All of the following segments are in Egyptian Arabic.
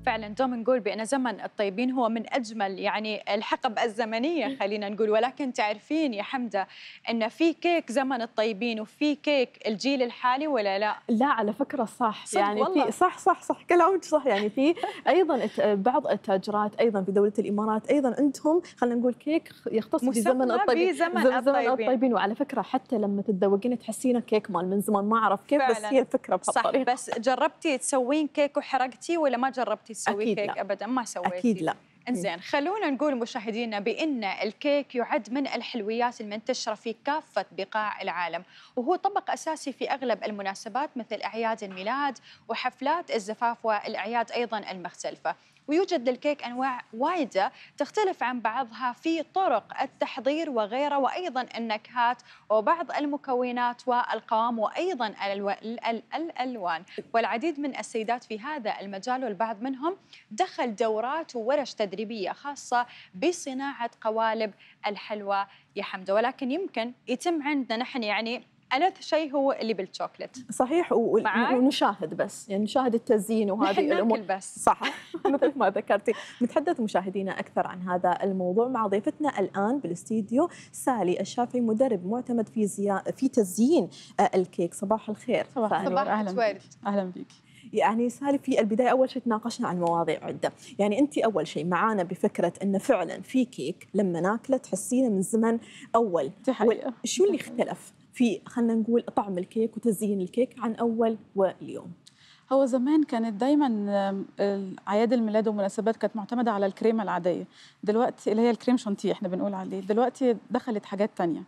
فعلا دوم نقول بان زمن الطيبين هو من اجمل يعني الحقب الزمنيه خلينا نقول ولكن تعرفين يا حمده ان في كيك زمن الطيبين وفي كيك الجيل الحالي ولا لا؟ لا على فكره صح صدق يعني والله. في صح صح صح كلامك صح يعني في ايضا الت- بعض التاجرات ايضا في دوله الامارات ايضا عندهم خلينا نقول كيك يختص بزمن مسمى الطيبين بزمن زمن الطيبين. الطيبين وعلى فكره حتى لما تتذوقين تحسينه كيك مال من زمان ما اعرف كيف بس فعلاً. هي الفكره صح بهالطريقه بس جربتي تسوين كيك وحرقتي ولا ما جربتي تسوي أكيد كيك لا. ابدا ما سويتي اكيد لا انزين خلونا نقول مشاهدينا بان الكيك يعد من الحلويات المنتشره في كافه بقاع العالم وهو طبق اساسي في اغلب المناسبات مثل اعياد الميلاد وحفلات الزفاف والاعياد ايضا المختلفه ويوجد للكيك انواع وايده تختلف عن بعضها في طرق التحضير وغيره وايضا النكهات وبعض المكونات والقوام وايضا الألو... ال- ال- الالوان والعديد من السيدات في هذا المجال والبعض منهم دخل دورات وورش تدريبيه خاصه بصناعه قوالب الحلوى يا حمده ولكن يمكن يتم عندنا نحن يعني ألذ شيء هو اللي بالشوكلت صحيح و- معاك؟ ونشاهد بس يعني نشاهد التزيين وهذه نحن الامور ناكل بس صح مثل ما ذكرتي نتحدث مشاهدينا اكثر عن هذا الموضوع مع ضيفتنا الان بالاستديو سالي الشافعي مدرب معتمد في زيا... في تزيين آه، الكيك صباح الخير صباح سالي. النور صباح اهلا ورد. بيك اهلا بيك يعني سالي في البدايه اول شيء تناقشنا عن مواضيع عده يعني انت اول شيء معانا بفكره انه فعلا في كيك لما ناكله تحسينه من زمن اول دي حقيقه شو اللي اختلف في خلينا نقول طعم الكيك وتزيين الكيك عن اول واليوم هو زمان كانت دايما آم، اعياد الميلاد والمناسبات كانت معتمده على الكريمه العاديه دلوقتي اللي هي الكريم شانتيه احنا بنقول عليه دلوقتي دخلت حاجات تانية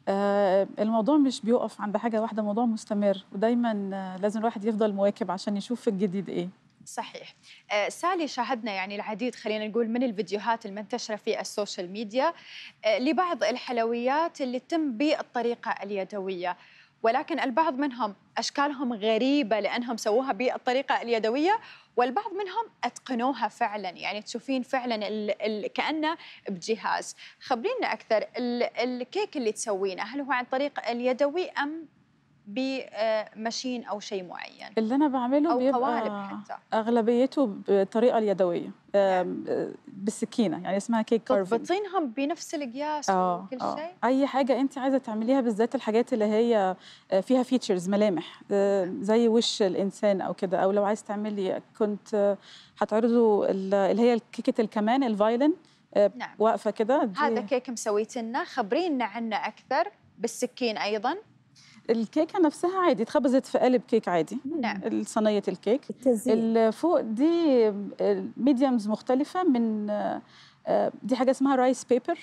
آه، الموضوع مش بيقف عند حاجه واحده موضوع مستمر ودايما آه، لازم الواحد يفضل مواكب عشان يشوف الجديد ايه صحيح آه، سالي شاهدنا يعني العديد خلينا نقول من الفيديوهات المنتشرة في السوشيال ميديا آه، لبعض الحلويات اللي تتم بالطريقة اليدوية ولكن البعض منهم أشكالهم غريبة لأنهم سووها بالطريقة اليدوية والبعض منهم أتقنوها فعلا يعني تشوفين فعلا ال ال كأنه بجهاز خبرينا أكثر ال الكيك اللي تسوينه هل هو عن طريق اليدوي أم بمشين أو شيء معين اللي انا بعمله أو قوالب بيبقى حتى اغلبيته بالطريقه اليدويه آم، آه، بالسكينه يعني اسمها كيك كارفينج تضبطينهم بنفس القياس اه وكل آه. شيء اي حاجه انت عايزه تعمليها بالذات الحاجات اللي هي آه، فيها فيتشرز ملامح آه، زي وش الانسان او كده او لو عايز تعملي كنت آه، هتعرضوا ال- اللي هي كيكه الكمان الفايلن آه، نعم واقفه كده دي- هذا كيك مسويت لنا خبرينا عنه اكثر بالسكين ايضا الكيكه نفسها عادي اتخبزت في قالب كيك عادي نعم صينيه الكيك التزيين اللي فوق دي ميديومز مختلفة من آه، آه، دي حاجة اسمها رايس بيبر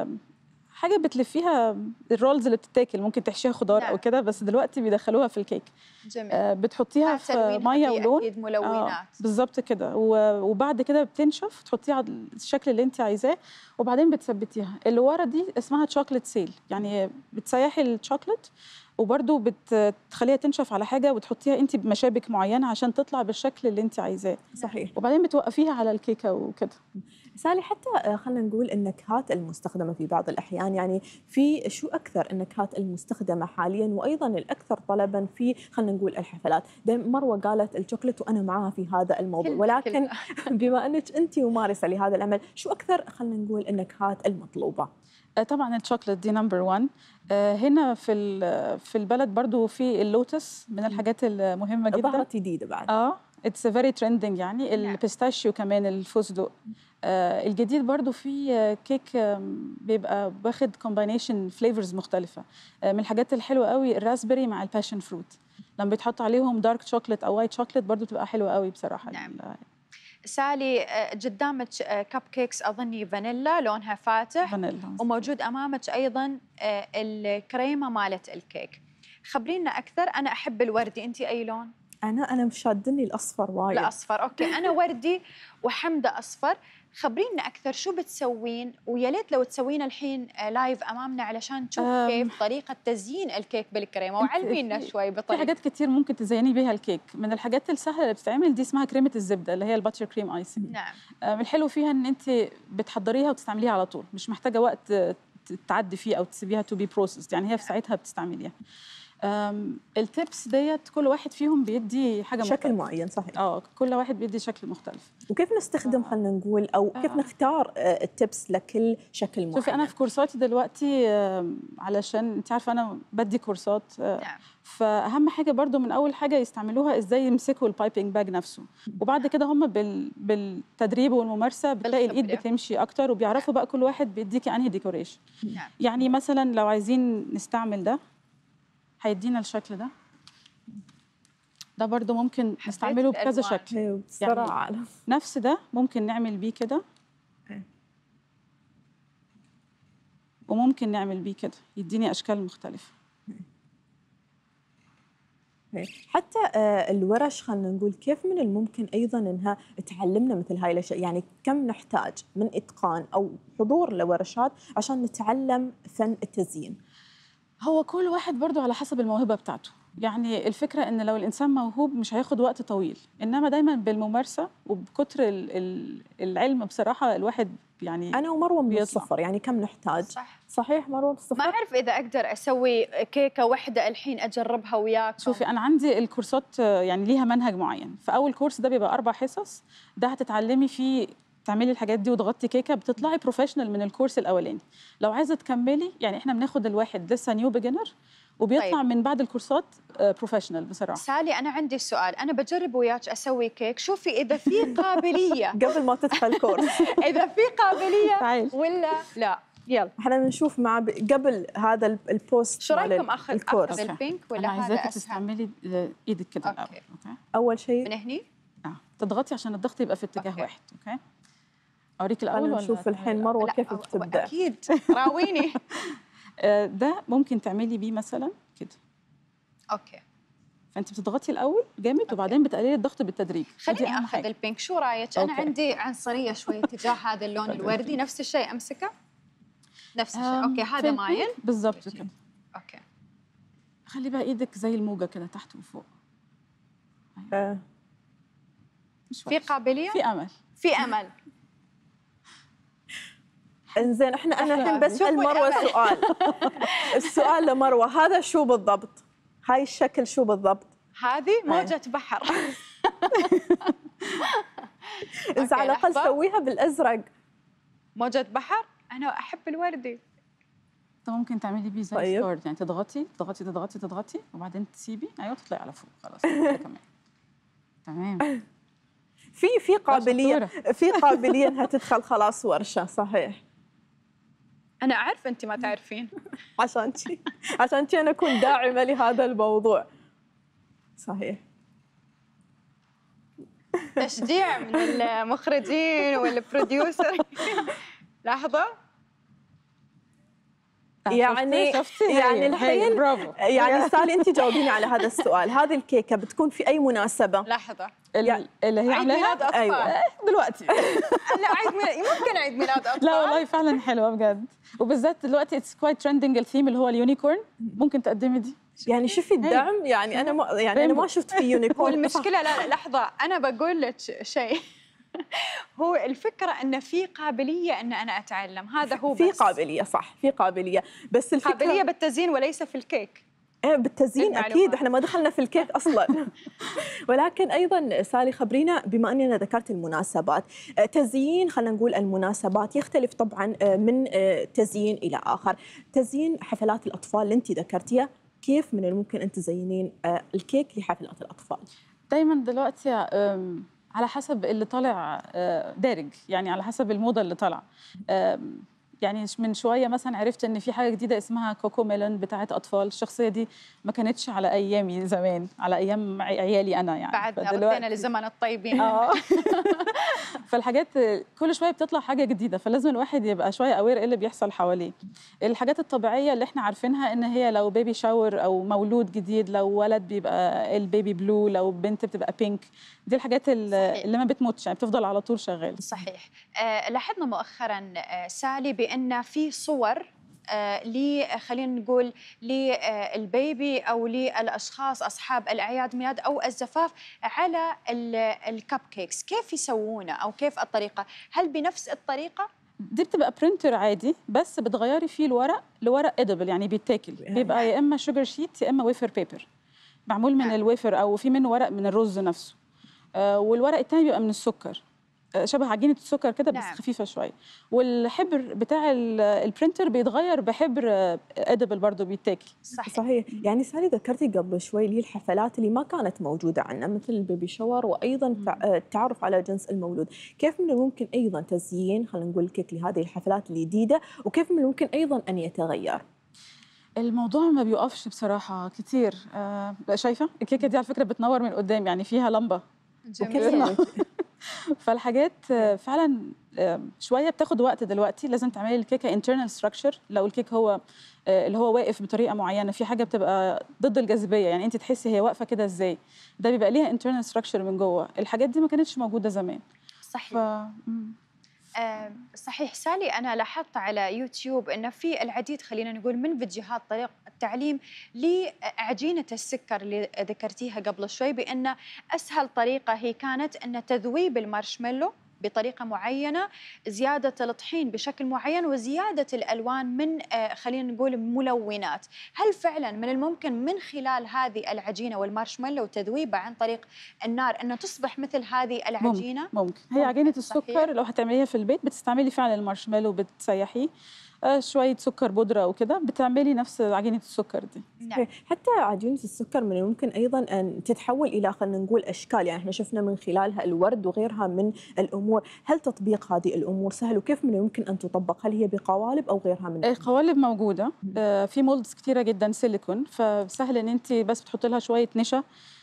حاجة بتلفيها الرولز اللي بتتاكل ممكن تحشيها خضار نعم. أو كده بس دلوقتي بيدخلوها في الكيك جميل آه، بتحطيها في تلوينها مية فيه ولون اكيد ملونات بالظبط كده و- وبعد كده بتنشف تحطيها على الشكل اللي انت عايزاه وبعدين بتثبتيها اللي ورا دي اسمها تشوكلت سيل يعني بتسيحي الشوكلت وبرده بتخليها تنشف على حاجه وتحطيها انت بمشابك معينه عشان تطلع بالشكل اللي انت عايزاه صحيح وبعدين بتوقفيها على الكيكه وكده سالي حتى آه، خلينا نقول النكهات المستخدمه في بعض الاحيان يعني في شو اكثر النكهات المستخدمه حاليا وايضا الاكثر طلبا في خلينا نقول الحفلات دائما مروه قالت الشوكليت وانا معاها في هذا الموضوع كل- ولكن كل- بما انك انت ممارسه لهذا العمل شو اكثر خلينا نقول النكهات المطلوبه آه، طبعا الشوكليت دي نمبر 1 هنا في ال- في البلد برضو في اللوتس من الحاجات المهمه جدا ظهرت جديده بعد اه اتس فيري ترندنج يعني نعم. البيستاشيو كمان الفستق آه الجديد برضو في آه، كيك آم، بيبقى واخد كومباينيشن فليفرز مختلفه آه من الحاجات الحلوه قوي الراسبري مع الباشن فروت لما بيتحط عليهم دارك شوكليت او وايت شوكليت برضو بتبقى حلوه قوي بصراحه نعم. ال- سالي آه، قدامك آه، كب كيكس اظني فانيلا لونها فاتح فانيلا وموجود امامك ايضا آه، الكريمه مالت الكيك خبرينا اكثر انا احب الوردي انت اي لون انا انا مشادني الاصفر وايد الاصفر اوكي انا وردي وحمده اصفر خبرينا اكثر شو بتسوين ويا ليت لو تسوين الحين آه، لايف امامنا علشان نشوف أم. كيف طريقه تزيين الكيك بالكريمه أنت وعلمينا في- شوي في بطريقه حاجات كتير ممكن تزيني بيها الكيك من الحاجات السهله اللي بتتعمل دي اسمها كريمه الزبده اللي هي الباتر كريم ايسنج نعم آه، الحلو فيها ان انت بتحضريها وتستعمليها على طول مش محتاجه وقت آه، ت- تعدي فيه او تسيبيها تو بي بروسيسد يعني هي في ساعتها بتستعمليها أم، التبس ديت كل واحد فيهم بيدي حاجه شكل مختلفة. معين صحيح اه كل واحد بيدي شكل مختلف وكيف نستخدم خلينا نقول او كيف آه. نختار آه، التبس لكل شكل معين شوفي انا في كورساتي دلوقتي آم، علشان انت عارفه انا بدي كورسات آه، نعم فاهم حاجه برضو من اول حاجه يستعملوها ازاي يمسكوا البايبنج باج نفسه وبعد كده هم بال... بالتدريب والممارسه بتلاقي الايد بالخبرة. بتمشي اكتر وبيعرفوا بقى كل واحد بيديكي انهي ديكوريشن نعم يعني مثلا لو عايزين نستعمل ده هيدينا الشكل ده ده برضو ممكن حبيت نستعمله بكذا الألوان. شكل أيوة، بصراحه نفس ده ممكن نعمل بيه كده إيه. وممكن نعمل بيه كده يديني اشكال مختلفه إيه. حتى آه، الورش خلينا نقول كيف من الممكن ايضا انها تعلمنا مثل هاي الاشياء يعني كم نحتاج من اتقان او حضور لورشات عشان نتعلم فن التزيين هو كل واحد برضو على حسب الموهبه بتاعته يعني الفكره ان لو الانسان موهوب مش هياخد وقت طويل انما دايما بالممارسه وبكتر ال- ال- العلم بصراحه الواحد يعني انا ومروه من بيطلع. الصفر يعني كم نحتاج صح صحيح مروه من ما الصفر اعرف اذا اقدر اسوي كيكه واحده الحين اجربها وياك شوفي انا عندي الكورسات آه، يعني ليها منهج معين فاول كورس ده بيبقى اربع حصص ده هتتعلمي فيه تعملي الحاجات دي وتغطي كيكه بتطلعي بروفيشنال من الكورس الاولاني لو عايزه تكملي يعني احنا بناخد الواحد لسه نيو بيجنر وبيطلع طيب. من بعد الكورسات بروفيشنال بصراحه سالي انا عندي سؤال انا بجرب وياك اسوي كيك شوفي اذا في قابليه قبل ما تدخل كورس اذا في قابليه تعال ولا لا يلا احنا بنشوف مع ب... قبل هذا ال- البوست شو مال رايكم اخذ الكورس اخذ أوكي. البينك انا ولا هذا عايزاكي اسهل تستعملي آه، ايدك كده أوكي. الاول اوكي اول شيء من هني اه تضغطي عشان الضغط يبقى في اتجاه أوكي. واحد اوكي اوريك الاول خلينا ولا نشوف تعملي الحين الأول؟ مروه لا، كيف أو- بتبدا اكيد راويني آه، ده ممكن تعملي بيه مثلا كده اوكي فانت بتضغطي الاول جامد وبعدين بتقللي الضغط بالتدريج ودي خليني أهم اخذ حاجة. البينك شو رايك انا أوكي. عندي عنصريه شوي تجاه هذا اللون الوردي نفس الشيء امسكه نفس الشيء آم، اوكي في هذا البينك مايل بالظبط كده اوكي خلي بقى ايدك زي الموجه كده تحت وفوق آه. مش في وحش. قابليه في امل في امل انزين احنا انا أحلى الحين بسال شوفوا مروه الأمل. سؤال السؤال لمروه هذا شو بالضبط؟ هاي الشكل شو بالضبط؟ هذه موجه بحر اذا أوكي، على الاقل لحظة. سويها بالازرق موجه بحر انا احب الوردي انت ممكن تعملي بيه زي طيب. طيب. ستارت يعني تضغطي تضغطي تضغطي تضغطي وبعدين تسيبي ايوه تطلعي على فوق خلاص كده كمان تمام في في قابليه شطورة. في قابليه انها تدخل خلاص ورشه صحيح انا اعرف انت ما تعرفين عشان شي عشان شي انا اكون داعمه لهذا الموضوع صحيح تشجيع من المخرجين والبروديوسر لحظه آه، يعني- شفتي؟ شفتي؟ يعني هايل، الحين- هايل، برافو يعني سالي انت جاوبيني على هذا السؤال هذه الكيكه بتكون في اي مناسبه لحظه ال- اللي هي عيد ميلاد عاملاها اطفال أيوة. دلوقتي لا عيد ميلاد ممكن عيد ميلاد اطفال لا والله فعلا حلوه بجد وبالذات دلوقتي اتس كوايت ترندنج الثيم اللي هو اليونيكورن ممكن تقدمي دي يعني شوفي الدعم يعني انا ما يعني انا ما شفت في هو يونيكورن المشكله لا لا لحظه انا بقول لك شيء هو الفكره ان في قابليه ان انا اتعلم هذا هو في بس. قابليه صح في قابليه بس الفكره قابليه بالتزيين وليس في الكيك إيه بالتزيين للمعلومات. اكيد احنا ما دخلنا في الكيك اصلا ولكن ايضا سالي خبرينا بما اننا ذكرت المناسبات آه، تزيين خلينا نقول المناسبات يختلف طبعا آه، من آه، تزيين الى اخر تزيين حفلات الاطفال اللي انت ذكرتيها كيف من الممكن ان تزينين آه، الكيك لحفلات الاطفال دايما دلوقتي أم، على حسب اللي طالع آه، دارج يعني على حسب الموضه اللي طالعه أم، يعني من شويه مثلا عرفت ان في حاجه جديده اسمها كوكو ميلون بتاعه اطفال الشخصيه دي ما كانتش على ايامي زمان على ايام عي- عيالي انا يعني بعدنا فدلوقتي- ردينا لزمن الطيبين اه فالحاجات كل شويه بتطلع حاجه جديده فلازم الواحد يبقى شويه اوير ايه اللي بيحصل حواليه الحاجات الطبيعيه اللي احنا عارفينها ان هي لو بيبي شاور او مولود جديد لو ولد بيبقى البيبي بلو لو بنت بتبقى بينك دي الحاجات ال- صحيح. اللي ما بتموتش يعني بتفضل على طول شغاله صحيح آه لاحظنا مؤخرا آه سالي بان في صور آه ل خلينا نقول للبيبي او للاشخاص اصحاب الاعياد ميلاد او الزفاف على الكب كيكس كيف يسوونه او كيف الطريقه هل بنفس الطريقه دي بتبقى برينتر عادي بس بتغيري فيه الورق لورق ادبل يعني بيتاكل بيبقى يا اما شوجر شيت يا اما ويفر بيبر معمول من نعم. الويفر او في منه ورق من الرز نفسه آه، والورق التاني بيبقى من السكر آه، شبه عجينه السكر كده بس نعم. خفيفه شويه والحبر بتاع ال- البرينتر بيتغير بحبر ادبل برضه بيتاكل صحيح صحيح يعني سالي ذكرتي قبل شوي اللي هي الحفلات اللي ما كانت موجودة عندنا مثل البيبي شاور وأيضا تع- آه، التعرف على جنس المولود كيف من الممكن أيضا تزيين خلينا نقول الكيك لهذه الحفلات الجديدة وكيف من الممكن أيضا أن يتغير الموضوع ما بيوقفش بصراحه كتير آه شايفه الكيكه دي على فكره بتنور من قدام يعني فيها لمبه جميل وكيف فالحاجات آه، فعلا آه، شويه بتاخد وقت دلوقتي لازم تعملي الكيكه internal structure لو الكيك هو آه، اللي هو واقف بطريقه معينه في حاجه بتبقى ضد الجاذبيه يعني انت تحسي هي واقفه كده ازاي ده بيبقى ليها internal structure من جوه الحاجات دي ما كانتش موجوده زمان ف صحيح مم. آه، صحيح سالي أنا لاحظت على يوتيوب أن في العديد خلينا نقول من فيديوهات طريق التعليم لعجينة السكر اللي ذكرتيها قبل شوي بأن أسهل طريقة هي كانت أن تذويب المارشميلو بطريقة معينة زيادة الطحين بشكل معين وزيادة الألوان من آه، خلينا نقول ملونات هل فعلا من الممكن من خلال هذه العجينة والمارشميلو وتذويبها عن طريق النار أنه تصبح مثل هذه العجينة؟ ممكن هي ممكن، عجينه صحيح. السكر لو هتعمليها في البيت بتستعملي فعلا المارشميلو بتسيحيه آه، شويه سكر بودره وكده بتعملي نفس عجينه السكر دي نعم حتى عجينة السكر من الممكن أيضا أن تتحول إلى خلينا نقول أشكال يعني احنا شفنا من خلالها الورد وغيرها من الأمور هل تطبيق هذه الأمور سهل وكيف من الممكن أن تطبق هل هي بقوالب أو غيرها من القوالب موجوده آه، في مولدز كتيره جدا سيليكون فسهل ان انت بس بتحطي لها شويه نشا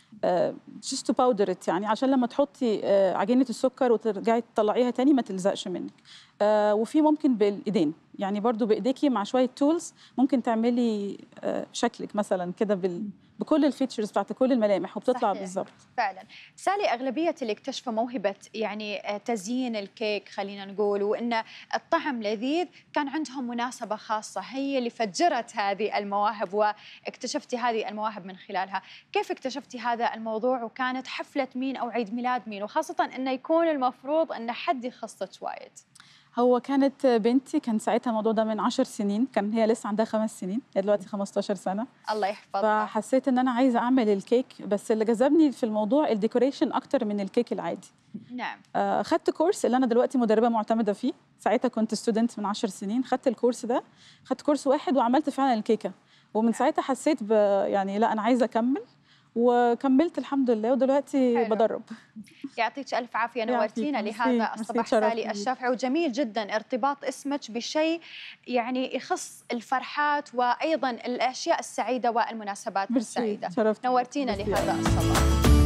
جست تو باودر يعني عشان لما تحطي آه، عجينه السكر وترجعي تطلعيها تاني ما تلزقش منك آه، وفي ممكن بالايدين يعني برضو بايديكي مع شويه تولز ممكن تعملي آه، شكلك مثلا كده بال... بكل الفيتشرز بتاعت كل الملامح وبتطلع صحيح. بالظبط فعلا سالي أغلبية اللي اكتشفوا موهبة يعني آه، تزيين الكيك خلينا نقول وأن الطعم لذيذ كان عندهم مناسبة خاصة هي اللي فجرت هذه المواهب واكتشفتي هذه المواهب من خلالها كيف اكتشفتي هذا الموضوع وكانت حفلة مين أو عيد ميلاد مين وخاصة أنه يكون المفروض أن حد يخصك وايد هو كانت بنتي كان ساعتها الموضوع ده من عشر سنين كان هي لسه عندها خمس سنين هي دلوقتي 15 سنه الله يحفظها فحسيت ان انا عايزه اعمل الكيك بس اللي جذبني في الموضوع الديكوريشن اكتر من الكيك العادي نعم آه، خدت كورس اللي انا دلوقتي مدربه معتمده فيه ساعتها كنت ستودنت من عشر سنين خدت الكورس ده خدت كورس واحد وعملت فعلا الكيكه ومن ساعتها حسيت ب يعني لا انا عايزه اكمل وكملت الحمد لله ودلوقتي حلو. بدرب يعطيك ألف عافية يعطيك. نورتينا ميرسي. لهذا ميرسي، الصباح تشرفت سالي بيك. الشافعي وجميل جدا ارتباط اسمك بشيء يعني يخص الفرحات وأيضا الأشياء السعيدة والمناسبات ميرسي السعيدة شرفت نورتينا ميرسي. لهذا الصباح